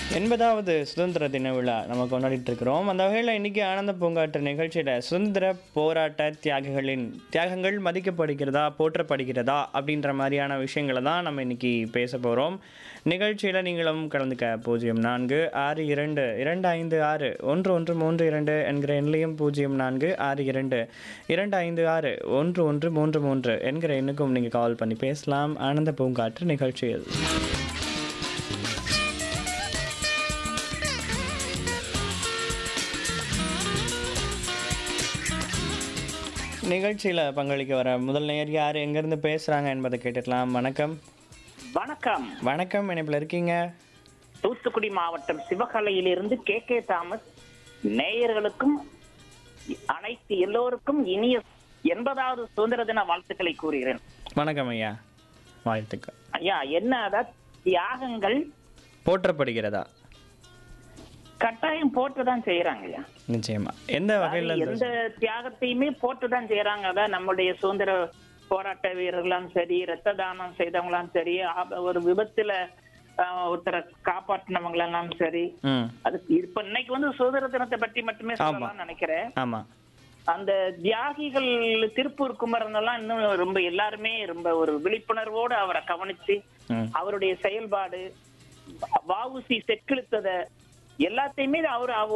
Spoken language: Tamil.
எண்பதாவது சுதந்திர தின விழா நம்ம கொண்டாடிட்டு இருக்கிறோம் அந்த வகையில் இன்னைக்கு ஆனந்த பூங்காற்று நிகழ்ச்சியில் சுதந்திர போராட்ட தியாகிகளின் தியாகங்கள் மதிக்கப்படுகிறதா போற்றப்படுகிறதா அப்படின்ற மாதிரியான விஷயங்களை தான் நம்ம இன்னைக்கு பேச போகிறோம் நிகழ்ச்சியில் நீங்களும் கலந்துக்க பூஜ்ஜியம் நான்கு ஆறு இரண்டு இரண்டு ஐந்து ஆறு ஒன்று ஒன்று மூன்று இரண்டு என்கிற எண்ணிலையும் பூஜ்ஜியம் நான்கு ஆறு இரண்டு இரண்டு ஐந்து ஆறு ஒன்று ஒன்று மூன்று மூன்று என்கிற எண்ணுக்கும் நீங்கள் கால் பண்ணி பேசலாம் ஆனந்த பூங்காற்று நிகழ்ச்சியில் நிகழ்ச்சியில் பங்களிக்க வர முதல் நேர் யார் எங்கேருந்து பேசுகிறாங்க என்பதை கேட்டுக்கலாம் வணக்கம் வணக்கம் வணக்கம் இணைப்பில் இருக்கீங்க தூத்துக்குடி மாவட்டம் சிவகலையிலிருந்து கே கே தாமஸ் நேயர்களுக்கும் அனைத்து எல்லோருக்கும் இனிய எண்பதாவது சுதந்திர தின வாழ்த்துக்களை கூறுகிறேன் வணக்கம் ஐயா வாழ்த்துக்கள் ஐயா என்ன அதாவது தியாகங்கள் போற்றப்படுகிறதா கட்டாயம் போட்டுதான் செய்யறாங்க ஐயா நிச்சயமா எந்த வகையில் அது எந்த தியாகத்தையுமே போட்டுதான் செய்யறாங்க அதான் நம்முடைய சுதந்திர போராட்ட வீரர்களாம் சரி ரத்த தானம் செய்தவங்களாம் சரி ஆப- ஒரு விபத்துல ஆஹ், ஒருத்தரை காப்பாற்றினவங்களெல்லாம் சரி ம் அது இப்ப இன்னைக்கு வந்து சுதந்திர தினத்தை பற்றி மட்டுமே சொல்லலாம்னு நினைக்கிறேன் ஆமாம் அந்த தியாகிகள் திருப்பூர் குமரன் எல்லாம் இன்னும் ரொம்ப எல்லாருமே ரொம்ப ஒரு விழிப்புணர்வோடு அவரை கவனிச்சு ம் அவருடைய செயல்பாடு வாவுசி செக்கிழுத்தத எல்லாத்தையுமே அவர்